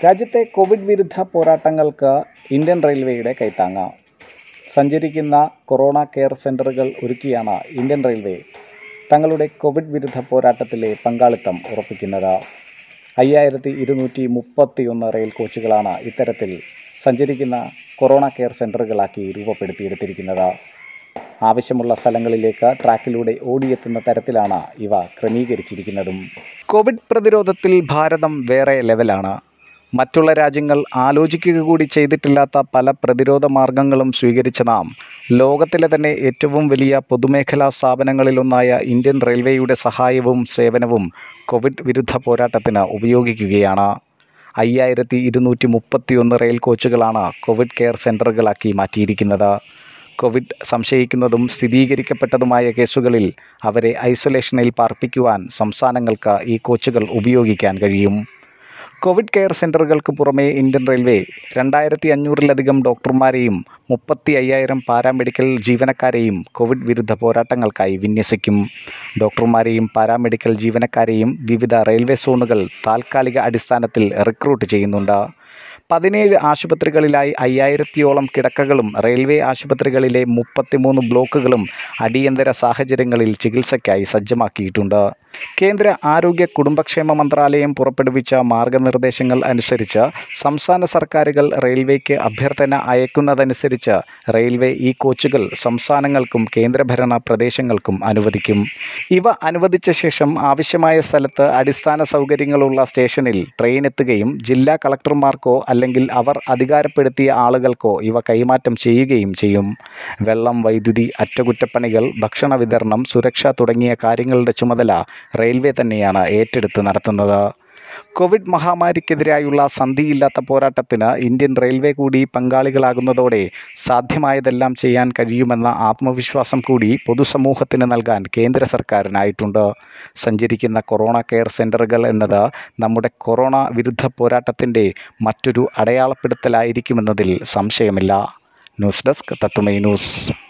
രാജ്യത്തെ കോവിഡ് വിരുദ്ധ പോരാട്ടങ്ങൾക്ക് ഇന്ത്യൻ റെയിൽവേയുടെ കൈത്താങ്ങ് സഞ്ചരിക്കുന്ന കൊറോണ കെയർ സെൻ്ററുകൾ ഒരുക്കിയാണ് ഇന്ത്യൻ റെയിൽവേ തങ്ങളുടെ കോവിഡ് വിരുദ്ധ പോരാട്ടത്തിലെ പങ്കാളിത്തം ഉറപ്പിക്കുന്നത് അയ്യായിരത്തി ഇരുന്നൂറ്റി മുപ്പത്തിയൊന്ന് റെയിൽ കോച്ചുകളാണ് ഇത്തരത്തിൽ സഞ്ചരിക്കുന്ന കൊറോണ കെയർ സെൻ്ററുകളാക്കി രൂപപ്പെടുത്തിയെടുത്തിരിക്കുന്നത് ആവശ്യമുള്ള സ്ഥലങ്ങളിലേക്ക് ട്രാക്കിലൂടെ ഓടിയെത്തുന്ന തരത്തിലാണ് ഇവ ക്രമീകരിച്ചിരിക്കുന്നതും കോവിഡ് പ്രതിരോധത്തിൽ ഭാരതം വേറെ ലെവലാണ് മറ്റുള്ള രാജ്യങ്ങൾ ആലോചിക്കുക കൂടി ചെയ്തിട്ടില്ലാത്ത പല പ്രതിരോധ മാർഗങ്ങളും സ്വീകരിച്ച നാം ലോകത്തിലെ തന്നെ ഏറ്റവും വലിയ പൊതുമേഖലാ സ്ഥാപനങ്ങളിലൊന്നായ ഇന്ത്യൻ റെയിൽവേയുടെ സഹായവും സേവനവും കോവിഡ് വിരുദ്ധ പോരാട്ടത്തിന് ഉപയോഗിക്കുകയാണ് അയ്യായിരത്തി ഇരുന്നൂറ്റി മുപ്പത്തിയൊന്ന് റെയിൽ കോച്ചുകളാണ് കോവിഡ് കെയർ സെൻ്ററുകളാക്കി മാറ്റിയിരിക്കുന്നത് കോവിഡ് സംശയിക്കുന്നതും സ്ഥിരീകരിക്കപ്പെട്ടതുമായ കേസുകളിൽ അവരെ ഐസൊലേഷനിൽ പാർപ്പിക്കുവാൻ സംസ്ഥാനങ്ങൾക്ക് ഈ കോച്ചുകൾ ഉപയോഗിക്കാൻ കഴിയും കോവിഡ് കെയർ സെൻ്ററുകൾക്ക് പുറമെ ഇന്ത്യൻ റെയിൽവേ രണ്ടായിരത്തി അഞ്ഞൂറിലധികം ഡോക്ടർമാരെയും മുപ്പത്തി അയ്യായിരം പാരാമെഡിക്കൽ ജീവനക്കാരെയും കോവിഡ് വിരുദ്ധ പോരാട്ടങ്ങൾക്കായി വിന്യസിക്കും ഡോക്ടർമാരെയും പാരാമെഡിക്കൽ ജീവനക്കാരെയും വിവിധ റെയിൽവേ സോണുകൾ താൽക്കാലിക അടിസ്ഥാനത്തിൽ റിക്രൂട്ട് ചെയ്യുന്നുണ്ട് പതിനേഴ് ആശുപത്രികളിലായി അയ്യായിരത്തിയോളം കിടക്കകളും റെയിൽവേ ആശുപത്രികളിലെ മുപ്പത്തിമൂന്ന് ബ്ലോക്കുകളും അടിയന്തര സാഹചര്യങ്ങളിൽ ചികിത്സയ്ക്കായി സജ്ജമാക്കിയിട്ടുണ്ട് കേന്ദ്ര ആരോഗ്യ കുടുംബക്ഷേമ മന്ത്രാലയം പുറപ്പെടുവിച്ച മാർഗനിർദ്ദേശങ്ങൾ അനുസരിച്ച് സംസ്ഥാന സർക്കാരുകൾ റെയിൽവേക്ക് അഭ്യർത്ഥന അയക്കുന്നതനുസരിച്ച് റെയിൽവേ ഈ കോച്ചുകൾ സംസ്ഥാനങ്ങൾക്കും കേന്ദ്രഭരണ പ്രദേശങ്ങൾക്കും അനുവദിക്കും ഇവ അനുവദിച്ച ശേഷം ആവശ്യമായ സ്ഥലത്ത് അടിസ്ഥാന സൗകര്യങ്ങളുള്ള സ്റ്റേഷനിൽ ട്രെയിൻ എത്തുകയും ജില്ലാ കളക്ടർമാർക്കോ അല്ലെങ്കിൽ അവർ അധികാരപ്പെടുത്തിയ ആളുകൾക്കോ ഇവ കൈമാറ്റം ചെയ്യുകയും ചെയ്യും വെള്ളം വൈദ്യുതി അറ്റകുറ്റപ്പണികൾ ഭക്ഷണ വിതരണം സുരക്ഷ തുടങ്ങിയ കാര്യങ്ങളുടെ ചുമതല റെയിൽവേ തന്നെയാണ് ഏറ്റെടുത്ത് നടത്തുന്നത് കോവിഡ് മഹാമാരിക്കെതിരായുള്ള സന്ധിയില്ലാത്ത പോരാട്ടത്തിന് ഇന്ത്യൻ റെയിൽവേ കൂടി പങ്കാളികളാകുന്നതോടെ സാധ്യമായതെല്ലാം ചെയ്യാൻ കഴിയുമെന്ന ആത്മവിശ്വാസം കൂടി പൊതുസമൂഹത്തിന് നൽകാൻ കേന്ദ്ര സർക്കാരിനായിട്ടുണ്ട് സഞ്ചരിക്കുന്ന കൊറോണ കെയർ സെൻ്ററുകൾ എന്നത് നമ്മുടെ കൊറോണ വിരുദ്ധ പോരാട്ടത്തിൻ്റെ മറ്റൊരു അടയാളപ്പെടുത്തലായിരിക്കുമെന്നതിൽ സംശയമില്ല ന്യൂസ് ഡെസ്ക് തത്തുമൈ ന്യൂസ്